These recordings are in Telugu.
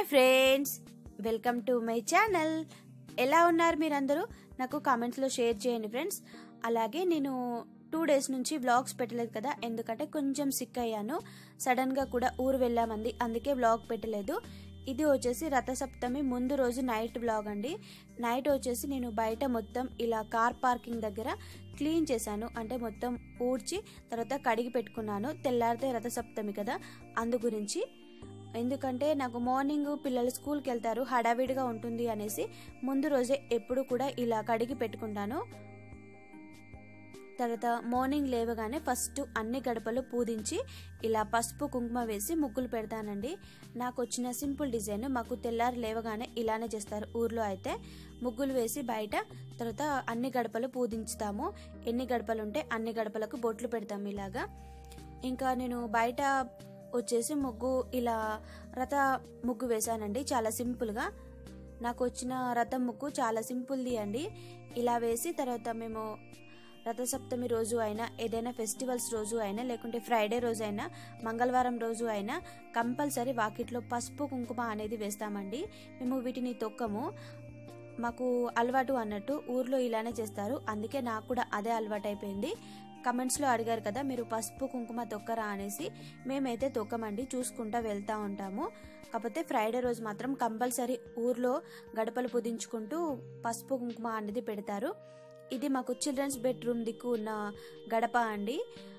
hi friends welcome to my channel ఎలా ఉన్నారు మీరందరూ నాకు కామెంట్స్లో షేర్ చేయండి ఫ్రెండ్స్ అలాగే నేను టూ డేస్ నుంచి వ్లాగ్స్ పెట్టలేదు కదా ఎందుకంటే కొంచెం సిక్ అయ్యాను సడన్గా కూడా ఊరు వెళ్ళామంది అందుకే వ్లాగ్ పెట్టలేదు ఇది వచ్చేసి రథసప్తమి ముందు రోజు నైట్ వ్లాగ్ అండి నైట్ వచ్చేసి నేను బయట మొత్తం ఇలా కార్ పార్కింగ్ దగ్గర క్లీన్ చేశాను అంటే మొత్తం ఊడ్చి తర్వాత కడిగి పెట్టుకున్నాను తెల్లారితే రథసప్తమి కదా అందు గురించి ఎందుకంటే నాకు మార్నింగ్ పిల్లలు స్కూల్కి వెళ్తారు హడావిడిగా ఉంటుంది అనేసి ముందు రోజే ఎప్పుడు కూడా ఇలా కడిగి పెట్టుకుంటాను తర్వాత మార్నింగ్ లేవగానే ఫస్ట్ అన్ని గడపలు పూజించి ఇలా పసుపు కుంకుమ వేసి ముగ్గులు పెడతానండి నాకు వచ్చిన సింపుల్ డిజైన్ మాకు తెల్లారి లేవగానే ఇలానే చేస్తారు ఊర్లో అయితే ముగ్గులు వేసి బయట తర్వాత అన్ని గడపలు పూజించుతాము ఎన్ని గడపలు ఉంటే అన్ని గడపలకు బొట్లు పెడతాము ఇలాగా ఇంకా నేను బయట వచ్చేసి ముగ్గు ఇలా రథ ముగ్గు వేశానండి చాలా సింపుల్గా నాకు వచ్చిన రథం ముగ్గు చాలా సింపుల్ది అండి ఇలా వేసి తర్వాత మేము రథసప్తమి రోజు అయినా ఏదైనా ఫెస్టివల్స్ రోజు అయినా లేకుంటే ఫ్రైడే రోజు అయినా మంగళవారం రోజు అయినా కంపల్సరీ వాకిట్లో పసుపు కుంకుమ అనేది వేస్తామండి మేము వీటిని తొక్కము మాకు అలవాటు అన్నట్టు ఊర్లో ఇలానే చేస్తారు అందుకే నాకు కూడా అదే అలవాటు అయిపోయింది కమెంట్స్లో అడిగారు కదా మీరు పసుపు కుంకుమ తొక్కరా అనేసి మేమైతే తొక్కమండి చూసుకుంటా వెళ్తూ ఉంటాము కాకపోతే ఫ్రైడే రోజు మాత్రం కంపల్సరీ ఊర్లో గడపలు పుదించుకుంటూ పసుపు కుంకుమ అనేది పెడతారు ఇది మాకు చిల్డ్రన్స్ బెడ్రూమ్ దిక్కు ఉన్న గడప అండి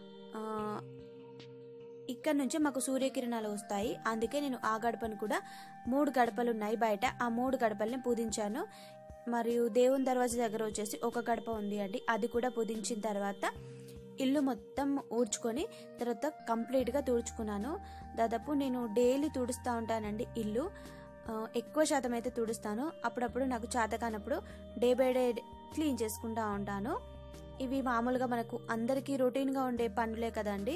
ఇక్కడ నుంచే మాకు సూర్యకిరణాలు వస్తాయి అందుకే నేను ఆ గడపను కూడా మూడు గడపలు ఉన్నాయి బయట ఆ మూడు గడపల్ని పూజించాను మరియు దేవుని దర్వాజా దగ్గర వచ్చేసి ఒక గడప ఉంది అండి అది కూడా పూజించిన తర్వాత ఇల్లు మొత్తం ఊడ్చుకొని తర్వాత కంప్లీట్గా తుడుచుకున్నాను దాదాపు నేను డైలీ తుడుస్తూ ఉంటానండి ఇల్లు ఎక్కువ శాతం అయితే తుడుస్తాను అప్పుడప్పుడు నాకు చేత కానప్పుడు డే బై డే క్లీన్ చేసుకుంటూ ఉంటాను ఇవి మామూలుగా మనకు అందరికీ రొటీన్గా ఉండే పనులే కదండి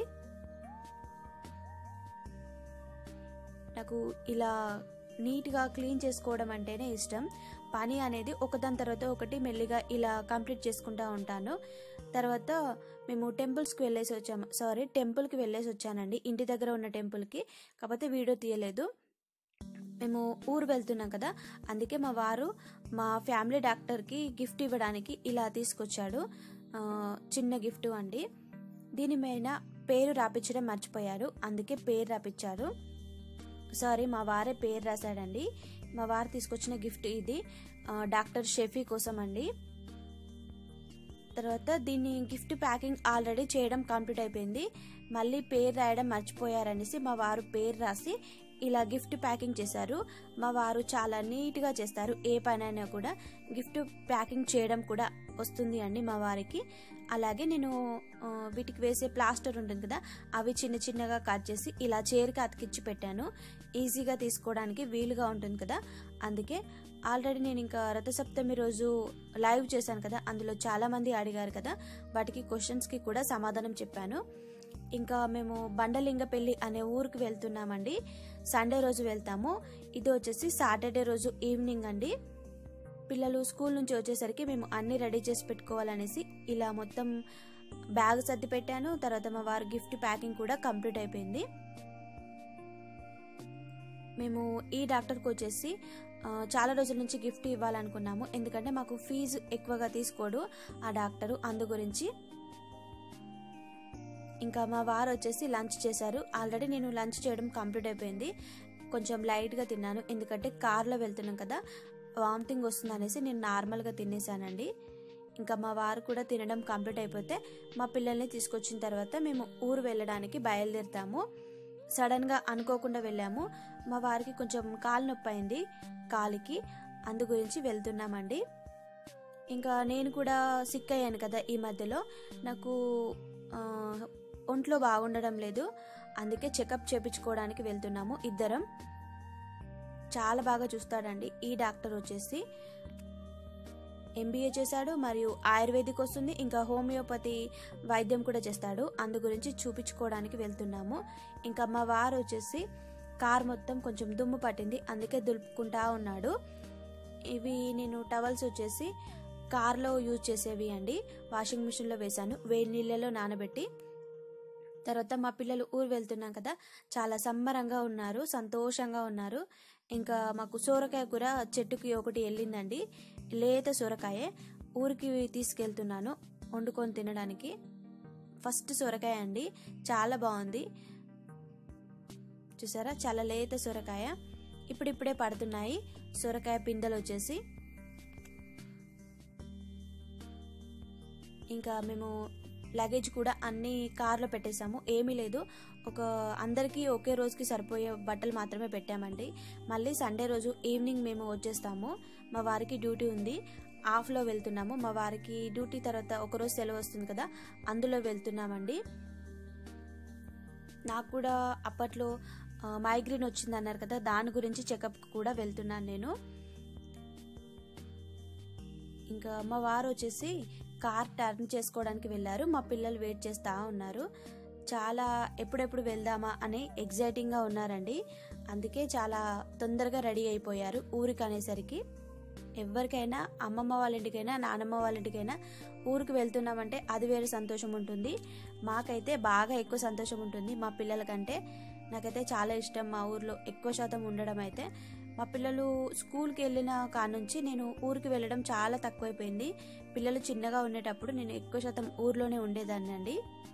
నాకు ఇలా నీట్గా క్లీన్ చేసుకోవడం అంటేనే ఇష్టం పని అనేది ఒకదాని తర్వాత ఒకటి మెల్లిగా ఇలా కంప్లీట్ చేసుకుంటూ ఉంటాను తర్వాత మేము టెంపుల్స్కి వెళ్ళేసి వచ్చాము సారీ టెంపుల్కి వెళ్ళేసి వచ్చానండి ఇంటి దగ్గర ఉన్న టెంపుల్కి కాకపోతే వీడియో తీయలేదు మేము ఊరు వెళ్తున్నాం కదా అందుకే మా వారు మా ఫ్యామిలీ డాక్టర్కి గిఫ్ట్ ఇవ్వడానికి ఇలా తీసుకొచ్చాడు చిన్న గిఫ్ట్ అండి దీని మీద పేరు రాపించడం మర్చిపోయారు అందుకే పేరు రాపించారు సారీ మా వారే పేరు రాశాడండి మా వారు తీసుకొచ్చిన గిఫ్ట్ ఇది డాక్టర్ షెఫీ కోసం అండి తర్వాత దీన్ని గిఫ్ట్ ప్యాకింగ్ ఆల్రెడీ చేయడం కంప్లీట్ అయిపోయింది మళ్ళీ పేరు రాయడం మర్చిపోయారనేసి మా వారు పేరు రాసి ఇలా గిఫ్ట్ ప్యాకింగ్ చేశారు మా వారు చాలా నీట్గా చేస్తారు ఏ పనైనా కూడా గిఫ్ట్ ప్యాకింగ్ చేయడం కూడా వస్తుంది అండి మా వారికి అలాగే నేను వీటికి వేసే ప్లాస్టర్ ఉంటుంది కదా అవి చిన్న చిన్నగా కట్ చేసి ఇలా చైర్కి అతికిచ్చి పెట్టాను ఈజీగా తీసుకోవడానికి వీలుగా ఉంటుంది కదా అందుకే ఆల్రెడీ నేను ఇంకా రథసప్తమి రోజు లైవ్ చేశాను కదా అందులో చాలామంది అడిగారు కదా వాటికి క్వశ్చన్స్కి కూడా సమాధానం చెప్పాను ఇంకా మేము బండలింగపల్లి అనే ఊరికి వెళ్తున్నామండి సండే రోజు వెళ్తాము ఇది వచ్చేసి సాటర్డే రోజు ఈవినింగ్ అండి పిల్లలు స్కూల్ నుంచి వచ్చేసరికి మేము అన్ని రెడీ చేసి పెట్టుకోవాలనేసి ఇలా మొత్తం బ్యాగ్ సర్ది పెట్టాను తర్వాత మా వారి గిఫ్ట్ ప్యాకింగ్ కూడా కంప్లీట్ అయిపోయింది మేము ఈ డాక్టర్కి వచ్చేసి చాలా రోజుల నుంచి గిఫ్ట్ ఇవ్వాలనుకున్నాము ఎందుకంటే మాకు ఫీజు ఎక్కువగా తీసుకోడు ఆ డాక్టరు అందు గురించి ఇంకా మా వారు వచ్చేసి లంచ్ చేశారు ఆల్రెడీ నేను లంచ్ చేయడం కంప్లీట్ అయిపోయింది కొంచెం లైట్గా తిన్నాను ఎందుకంటే కార్లో వెళ్తున్నాం కదా వామిటింగ్ వస్తుంది అనేసి నేను నార్మల్గా తినేసానండి ఇంకా మా వారు కూడా తినడం కంప్లీట్ అయిపోతే మా పిల్లల్ని తీసుకొచ్చిన తర్వాత మేము ఊరు వెళ్ళడానికి బయలుదేరుతాము సడన్గా అనుకోకుండా వెళ్ళాము మా వారికి కొంచెం కాలు నొప్పి అయింది కాలికి అందు గురించి వెళ్తున్నామండి ఇంకా నేను కూడా సిక్ అయ్యాను కదా ఈ మధ్యలో నాకు ఒంట్లో బాగుండడం లేదు అందుకే చెకప్ చేపించుకోవడానికి వెళ్తున్నాము ఇద్దరం చాలా బాగా చూస్తాడండి ఈ డాక్టర్ వచ్చేసి ఎంబీఏ చేశాడు మరియు ఆయుర్వేదిక్ వస్తుంది ఇంకా హోమియోపతి వైద్యం కూడా చేస్తాడు అందు గురించి చూపించుకోవడానికి వెళ్తున్నాము ఇంకా మా వారు వచ్చేసి కార్ మొత్తం కొంచెం దుమ్ము పట్టింది అందుకే దులుపుకుంటా ఉన్నాడు ఇవి నేను టవల్స్ వచ్చేసి కార్లో యూజ్ చేసేవి అండి వాషింగ్ మిషన్లో వేశాను వేడి నీళ్ళలో నానబెట్టి తర్వాత మా పిల్లలు ఊరు వెళ్తున్నాం కదా చాలా సంబరంగా ఉన్నారు సంతోషంగా ఉన్నారు ఇంకా మాకు సోరకాయ కూర చెట్టుకి ఒకటి వెళ్ళిందండి లేత సొరకాయ ఊరికి తీసుకెళ్తున్నాను వండుకొని తినడానికి ఫస్ట్ సొరకాయ అండి చాలా బాగుంది చూసారా చాలా లేత సొరకాయ ఇప్పుడిప్పుడే పడుతున్నాయి సొరకాయ పిందెలు వచ్చేసి ఇంకా మేము లగేజ్ కూడా అన్ని కార్లో పెట్టేశాము ఏమీ లేదు ఒక అందరికీ ఒకే రోజుకి సరిపోయే బట్టలు మాత్రమే పెట్టామండి మళ్ళీ సండే రోజు ఈవినింగ్ మేము వచ్చేస్తాము మా వారికి డ్యూటీ ఉంది ఆఫ్లో వెళ్తున్నాము మా వారికి డ్యూటీ తర్వాత ఒకరోజు సెలవు వస్తుంది కదా అందులో వెళ్తున్నామండి నాకు కూడా అప్పట్లో మైగ్రేన్ వచ్చింది అన్నారు కదా దాని గురించి చెకప్ కూడా వెళ్తున్నాను నేను ఇంకా మా వారు వచ్చేసి కార్ టర్న్ చేసుకోవడానికి వెళ్ళారు మా పిల్లలు వెయిట్ చేస్తూ ఉన్నారు చాలా ఎప్పుడెప్పుడు వెళ్దామా అని ఎగ్జైటింగ్గా ఉన్నారండి అందుకే చాలా తొందరగా రెడీ అయిపోయారు ఊరికి అనేసరికి ఎవరికైనా అమ్మమ్మ వాళ్ళ ఇంటికైనా నానమ్మ వాళ్ళ ఇంటికైనా ఊరికి వెళ్తున్నామంటే అది వేరే సంతోషం ఉంటుంది మాకైతే బాగా ఎక్కువ సంతోషం ఉంటుంది మా పిల్లల కంటే నాకైతే చాలా ఇష్టం మా ఊర్లో ఎక్కువ శాతం ఉండడం అయితే మా పిల్లలు స్కూల్కి వెళ్ళిన కానుంచి నేను ఊరికి వెళ్ళడం చాలా తక్కువైపోయింది పిల్లలు చిన్నగా ఉండేటప్పుడు నేను ఎక్కువ శాతం ఊర్లోనే ఉండేదాన్ని అండి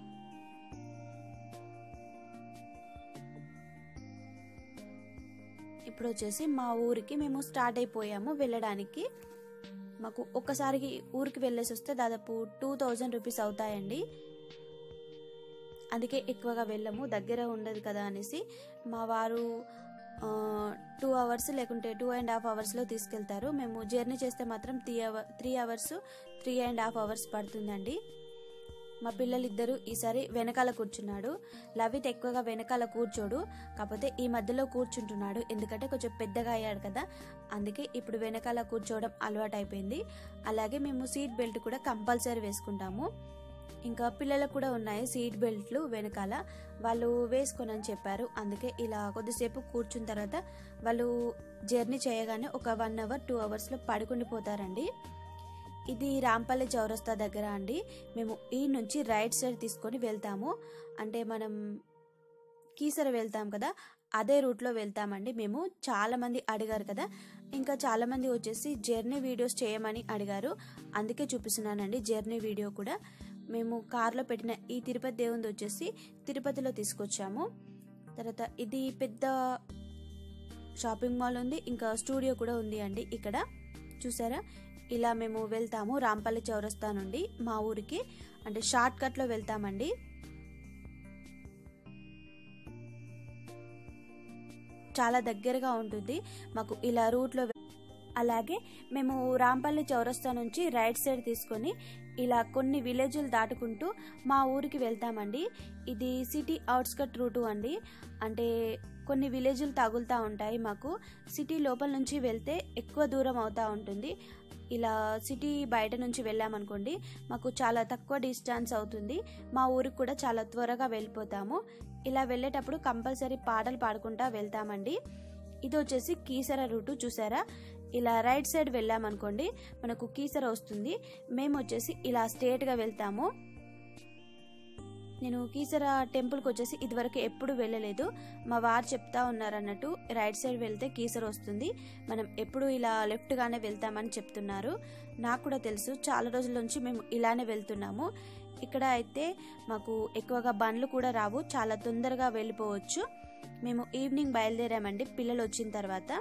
ఇప్పుడు వచ్చేసి మా ఊరికి మేము స్టార్ట్ అయిపోయాము వెళ్ళడానికి మాకు ఒక్కసారికి ఊరికి వెళ్ళేసి వస్తే దాదాపు టూ థౌజండ్ రూపీస్ అవుతాయండి అందుకే ఎక్కువగా వెళ్ళము దగ్గర ఉండదు కదా అనేసి మా వారు టూ అవర్స్ లేకుంటే టూ అండ్ హాఫ్ అవర్స్లో తీసుకెళ్తారు మేము జర్నీ చేస్తే మాత్రం three hour three hours three and half hours పడుతుందండి మా పిల్లలిద్దరూ ఈసారి వెనకాల కూర్చున్నాడు లవిత్ ఎక్కువగా వెనకాల కూర్చోడు కాకపోతే ఈ మధ్యలో కూర్చుంటున్నాడు ఎందుకంటే కొంచెం పెద్దగా అయ్యాడు కదా అందుకే ఇప్పుడు వెనకాల కూర్చోవడం అలవాటు అయిపోయింది అలాగే మేము సీట్ బెల్ట్ కూడా కంపల్సరీ వేసుకుంటాము ఇంకా పిల్లలకు కూడా ఉన్నాయి సీట్ బెల్ట్లు వెనకాల వాళ్ళు వేసుకొనని చెప్పారు అందుకే ఇలా కొద్దిసేపు కూర్చున్న తర్వాత వాళ్ళు జర్నీ చేయగానే ఒక వన్ అవర్ టూ అవర్స్లో పడుకుండిపోతారండి ఇది రాంపల్లి చౌరస్తా దగ్గర అండి మేము ఈ నుంచి రైట్ సైడ్ తీసుకొని వెళ్తాము అంటే మనం కీసర వెళ్తాం కదా అదే రూట్లో వెళ్తామండి మేము చాలామంది అడిగారు కదా ఇంకా చాలామంది వచ్చేసి జర్నీ వీడియోస్ చేయమని అడిగారు అందుకే చూపిస్తున్నానండి జర్నీ వీడియో కూడా మేము కార్లో పెట్టిన ఈ తిరుపతి దేవుంది వచ్చేసి తిరుపతిలో తీసుకొచ్చాము తర్వాత ఇది పెద్ద షాపింగ్ మాల్ ఉంది ఇంకా స్టూడియో కూడా ఉంది అండి ఇక్కడ చూసారా ఇలా మేము వెళ్తాము రాంపల్లి చౌరస్తా నుండి మా ఊరికి అంటే షార్ట్ కట్లో వెళ్తామండి చాలా దగ్గరగా ఉంటుంది మాకు ఇలా రూట్లో అలాగే మేము రాంపల్లి చౌరస్తా నుంచి రైట్ సైడ్ తీసుకొని ఇలా కొన్ని విలేజ్లు దాటుకుంటూ మా ఊరికి వెళ్తామండి ఇది సిటీ అవుట్స్కట్ రూటు అండి అంటే కొన్ని విలేజ్లు తగులుతూ ఉంటాయి మాకు సిటీ లోపల నుంచి వెళ్తే ఎక్కువ దూరం అవుతూ ఉంటుంది ఇలా సిటీ బయట నుంచి వెళ్ళామనుకోండి మాకు చాలా తక్కువ డిస్టెన్స్ అవుతుంది మా ఊరికి కూడా చాలా త్వరగా వెళ్ళిపోతాము ఇలా వెళ్ళేటప్పుడు కంపల్సరీ పాటలు పాడుకుంటా వెళ్తామండి ఇది వచ్చేసి కీసర రూటు చూసారా ఇలా రైట్ సైడ్ వెళ్ళామనుకోండి మనకు కీసర వస్తుంది మేము వచ్చేసి ఇలా స్ట్రేట్గా వెళ్తాము నేను కీసర టెంపుల్కి వచ్చేసి ఇదివరకు ఎప్పుడు వెళ్ళలేదు మా వారు చెప్తా ఉన్నారు అన్నట్టు రైట్ సైడ్ వెళ్తే కీసర వస్తుంది మనం ఎప్పుడు ఇలా లెఫ్ట్గానే వెళ్తామని చెప్తున్నారు నాకు కూడా తెలుసు చాలా రోజుల నుంచి మేము ఇలానే వెళ్తున్నాము ఇక్కడ అయితే మాకు ఎక్కువగా బండ్లు కూడా రావు చాలా తొందరగా వెళ్ళిపోవచ్చు మేము ఈవినింగ్ బయలుదేరామండి పిల్లలు వచ్చిన తర్వాత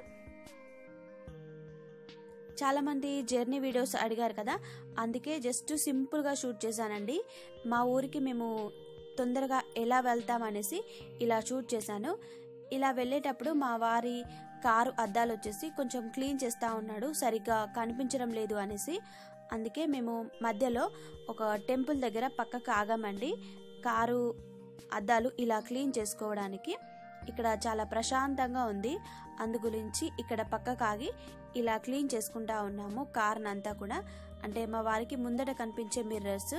చాలామంది జర్నీ వీడియోస్ అడిగారు కదా అందుకే జస్ట్ సింపుల్గా షూట్ చేశానండి మా ఊరికి మేము తొందరగా ఎలా వెళ్తాం అనేసి ఇలా షూట్ చేశాను ఇలా వెళ్ళేటప్పుడు మా వారి కారు అద్దాలు వచ్చేసి కొంచెం క్లీన్ చేస్తూ ఉన్నాడు సరిగ్గా కనిపించడం లేదు అనేసి అందుకే మేము మధ్యలో ఒక టెంపుల్ దగ్గర పక్కకు ఆగామండి కారు అద్దాలు ఇలా క్లీన్ చేసుకోవడానికి ఇక్కడ చాలా ప్రశాంతంగా ఉంది అందు గురించి ఇక్కడ పక్కకు ఆగి ఇలా క్లీన్ చేసుకుంటా ఉన్నాము కార్ని అంతా కూడా అంటే మా వారికి ముందట కనిపించే మిర్రర్స్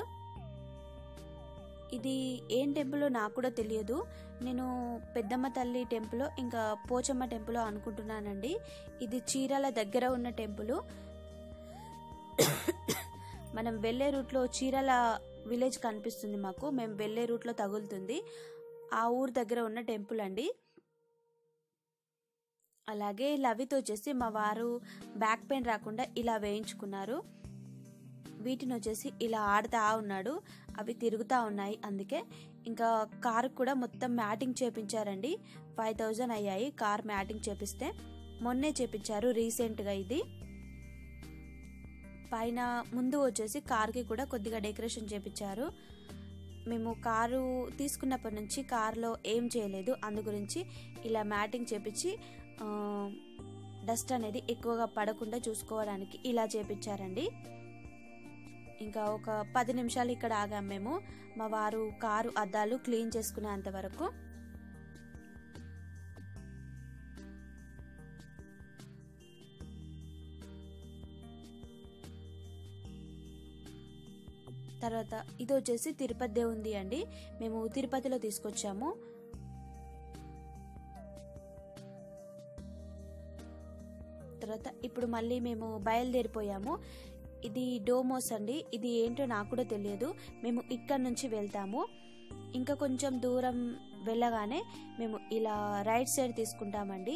ఇది ఏం టెంపుల్ నాకు కూడా తెలియదు నేను పెద్దమ్మ తల్లి టెంపుల్ ఇంకా పోచమ్మ టెంపుల్ అనుకుంటున్నానండి ఇది చీరాల దగ్గర ఉన్న టెంపుల్ మనం వెళ్ళే రూట్లో చీరాల విలేజ్ కనిపిస్తుంది మాకు మేము వెళ్ళే రూట్లో తగులుతుంది ఆ ఊరు దగ్గర ఉన్న టెంపుల్ అండి అలాగే లవితో వచ్చేసి మా వారు బ్యాక్ పెయిన్ రాకుండా ఇలా వేయించుకున్నారు వీటిని వచ్చేసి ఇలా ఆడుతా ఉన్నాడు అవి తిరుగుతూ ఉన్నాయి అందుకే ఇంకా కార్ కూడా మొత్తం మ్యాటింగ్ చేపించారండి ఫైవ్ థౌజండ్ అయ్యాయి కార్ మ్యాటింగ్ చేపిస్తే మొన్నే చేపించారు రీసెంట్గా ఇది పైన ముందు వచ్చేసి కార్కి కూడా కొద్దిగా డెకరేషన్ చేపించారు మేము కారు తీసుకున్నప్పటి నుంచి కార్లో ఏం చేయలేదు అందు గురించి ఇలా మ్యాటింగ్ చేపించి డస్ట్ అనేది ఎక్కువగా పడకుండా చూసుకోవడానికి ఇలా చేపించారండి ఇంకా ఒక పది నిమిషాలు ఇక్కడ ఆగాం మేము మా వారు కారు అద్దాలు క్లీన్ చేసుకునేంత వరకు తర్వాత ఇది వచ్చేసి తిరుపతి దేవుంది అండి మేము తిరుపతిలో తీసుకొచ్చాము తర్వాత ఇప్పుడు మళ్ళీ మేము బయలుదేరిపోయాము ఇది డోమోస్ అండి ఇది ఏంటో నాకు కూడా తెలియదు మేము ఇక్కడ నుంచి వెళ్తాము ఇంకా కొంచెం దూరం వెళ్ళగానే మేము ఇలా రైట్ సైడ్ తీసుకుంటామండి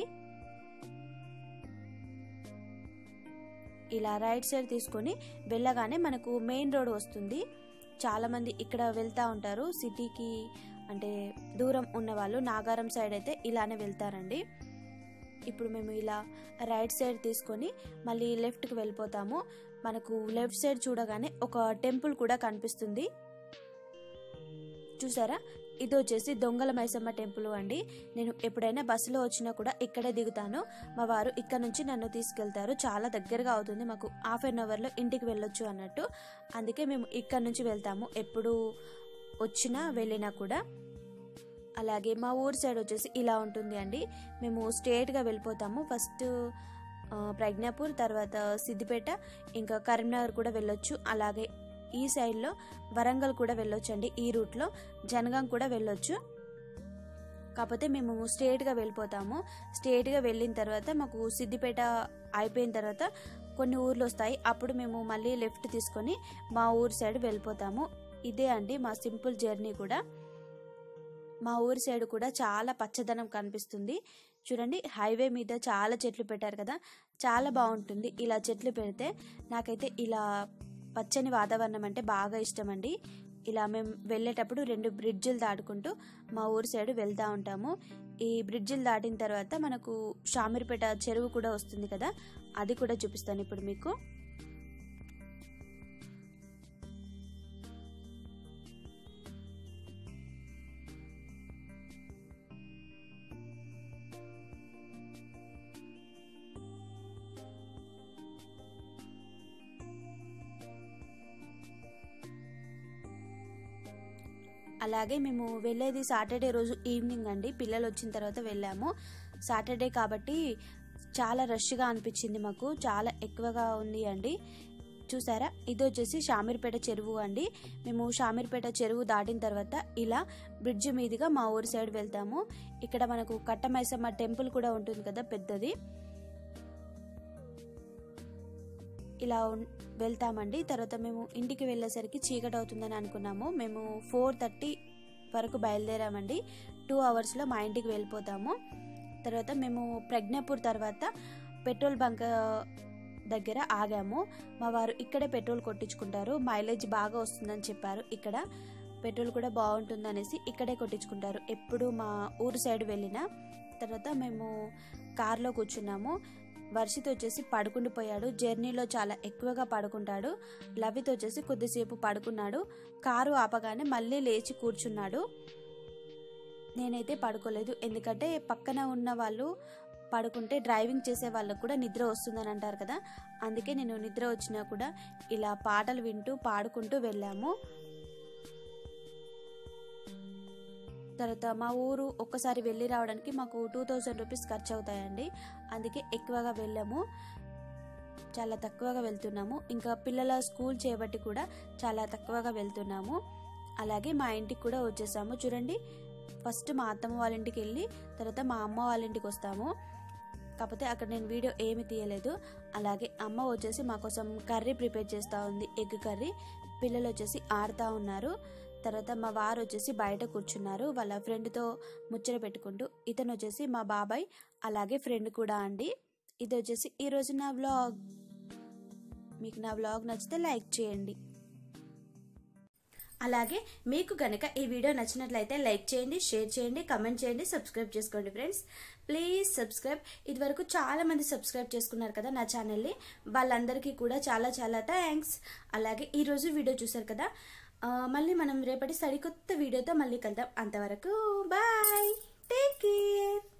ఇలా రైట్ సైడ్ తీసుకొని వెళ్ళగానే మనకు మెయిన్ రోడ్ వస్తుంది చాలామంది ఇక్కడ వెళ్తూ ఉంటారు సిటీకి అంటే దూరం ఉన్న వాళ్ళు నాగారం సైడ్ అయితే ఇలానే వెళ్తారండి ఇప్పుడు మేము ఇలా రైట్ సైడ్ తీసుకొని మళ్ళీ లెఫ్ట్కి వెళ్ళిపోతాము మనకు లెఫ్ట్ సైడ్ చూడగానే ఒక టెంపుల్ కూడా కనిపిస్తుంది చూసారా ఇది వచ్చేసి దొంగల మైసమ్మ టెంపుల్ అండి నేను ఎప్పుడైనా బస్సులో వచ్చినా కూడా ఇక్కడే దిగుతాను మా వారు ఇక్కడ నుంచి నన్ను తీసుకెళ్తారు చాలా దగ్గరగా అవుతుంది మాకు హాఫ్ అన్ అవర్లో ఇంటికి వెళ్ళొచ్చు అన్నట్టు అందుకే మేము ఇక్కడ నుంచి వెళ్తాము ఎప్పుడు వచ్చినా వెళ్ళినా కూడా అలాగే మా ఊరు సైడ్ వచ్చేసి ఇలా ఉంటుంది అండి మేము స్ట్రేట్గా వెళ్ళిపోతాము ఫస్ట్ ప్రజ్ఞాపూర్ తర్వాత సిద్దిపేట ఇంకా కరీంనగర్ కూడా వెళ్ళొచ్చు అలాగే ఈ సైడ్లో వరంగల్ కూడా వెళ్ళొచ్చు అండి ఈ రూట్లో జనగాం కూడా వెళ్ళొచ్చు కాకపోతే మేము స్ట్రేట్గా వెళ్ళిపోతాము స్ట్రేట్గా వెళ్ళిన తర్వాత మాకు సిద్దిపేట అయిపోయిన తర్వాత కొన్ని ఊర్లు వస్తాయి అప్పుడు మేము మళ్ళీ లెఫ్ట్ తీసుకొని మా ఊరు సైడ్ వెళ్ళిపోతాము ఇదే అండి మా సింపుల్ జర్నీ కూడా మా ఊరి సైడ్ కూడా చాలా పచ్చదనం కనిపిస్తుంది చూడండి హైవే మీద చాలా చెట్లు పెట్టారు కదా చాలా బాగుంటుంది ఇలా చెట్లు పెడితే నాకైతే ఇలా పచ్చని వాతావరణం అంటే బాగా ఇష్టం అండి ఇలా మేము వెళ్ళేటప్పుడు రెండు బ్రిడ్జిలు దాటుకుంటూ మా ఊరి సైడ్ వెళ్తూ ఉంటాము ఈ బ్రిడ్జిలు దాటిన తర్వాత మనకు షామీర్పేట చెరువు కూడా వస్తుంది కదా అది కూడా చూపిస్తాను ఇప్పుడు మీకు అలాగే మేము వెళ్ళేది సాటర్డే రోజు ఈవినింగ్ అండి పిల్లలు వచ్చిన తర్వాత వెళ్ళాము సాటర్డే కాబట్టి చాలా రష్గా అనిపించింది మాకు చాలా ఎక్కువగా ఉంది అండి చూసారా ఇది వచ్చేసి షామీర్పేట చెరువు అండి మేము షామీర్పేట చెరువు దాటిన తర్వాత ఇలా బ్రిడ్జ్ మీదుగా మా ఊరి సైడ్ వెళ్తాము ఇక్కడ మనకు కట్టమైసమ్మ టెంపుల్ కూడా ఉంటుంది కదా పెద్దది ఇలా వెళ్తామండి తర్వాత మేము ఇంటికి వెళ్ళేసరికి చీకటి అవుతుందని అనుకున్నాము మేము ఫోర్ థర్టీ వరకు బయలుదేరామండి టూ అవర్స్లో మా ఇంటికి వెళ్ళిపోతాము తర్వాత మేము ప్రజ్ఞాపూర్ తర్వాత పెట్రోల్ బంక్ దగ్గర ఆగాము మా వారు ఇక్కడే పెట్రోల్ కొట్టించుకుంటారు మైలేజ్ బాగా వస్తుందని చెప్పారు ఇక్కడ పెట్రోల్ కూడా బాగుంటుంది అనేసి ఇక్కడే కొట్టించుకుంటారు ఎప్పుడు మా ఊరు సైడ్ వెళ్ళినా తర్వాత మేము కార్లో కూర్చున్నాము వర్షిత్ వచ్చేసి పడుకుండిపోయాడు జర్నీలో చాలా ఎక్కువగా పడుకుంటాడు లవిత్ వచ్చేసి కొద్దిసేపు పడుకున్నాడు కారు ఆపగానే మళ్ళీ లేచి కూర్చున్నాడు నేనైతే పడుకోలేదు ఎందుకంటే పక్కన ఉన్న వాళ్ళు పడుకుంటే డ్రైవింగ్ చేసే వాళ్ళకు కూడా నిద్ర వస్తుందని అంటారు కదా అందుకే నేను నిద్ర వచ్చినా కూడా ఇలా పాటలు వింటూ పాడుకుంటూ వెళ్ళాము తర్వాత మా ఊరు ఒక్కసారి వెళ్ళి రావడానికి మాకు టూ థౌజండ్ రూపీస్ ఖర్చు అవుతాయండి అందుకే ఎక్కువగా వెళ్ళాము చాలా తక్కువగా వెళ్తున్నాము ఇంకా పిల్లల స్కూల్ చేయబట్టి కూడా చాలా తక్కువగా వెళ్తున్నాము అలాగే మా ఇంటికి కూడా వచ్చేసాము చూడండి ఫస్ట్ మా అత్తమ్మ వాళ్ళ ఇంటికి వెళ్ళి తర్వాత మా అమ్మ వాళ్ళ ఇంటికి వస్తాము కాకపోతే అక్కడ నేను వీడియో ఏమి తీయలేదు అలాగే అమ్మ వచ్చేసి మా కోసం కర్రీ ప్రిపేర్ చేస్తూ ఉంది ఎగ్ కర్రీ పిల్లలు వచ్చేసి ఆడుతూ ఉన్నారు తర్వాత మా వారు వచ్చేసి బయట కూర్చున్నారు వాళ్ళ ఫ్రెండ్తో ముచ్చట పెట్టుకుంటూ ఇతను వచ్చేసి మా బాబాయ్ అలాగే ఫ్రెండ్ కూడా అండి ఇది వచ్చేసి ఈరోజు నా వ్లాగ్ మీకు నా వ్లాగ్ నచ్చితే లైక్ చేయండి అలాగే మీకు గనక ఈ వీడియో నచ్చినట్లయితే లైక్ చేయండి షేర్ చేయండి కమెంట్ చేయండి సబ్స్క్రైబ్ చేసుకోండి ఫ్రెండ్స్ ప్లీజ్ సబ్స్క్రైబ్ ఇదివరకు చాలా మంది సబ్స్క్రైబ్ చేసుకున్నారు కదా నా ఛానల్ని వాళ్ళందరికీ కూడా చాలా చాలా థ్యాంక్స్ అలాగే ఈరోజు వీడియో చూసారు కదా ఆ, మళ్ళీ మనం రేపటి సరికొత్త వీడియోతో మళ్ళీ కలుద్దాం అంతవరకు బాయ్ టేక్ కేర్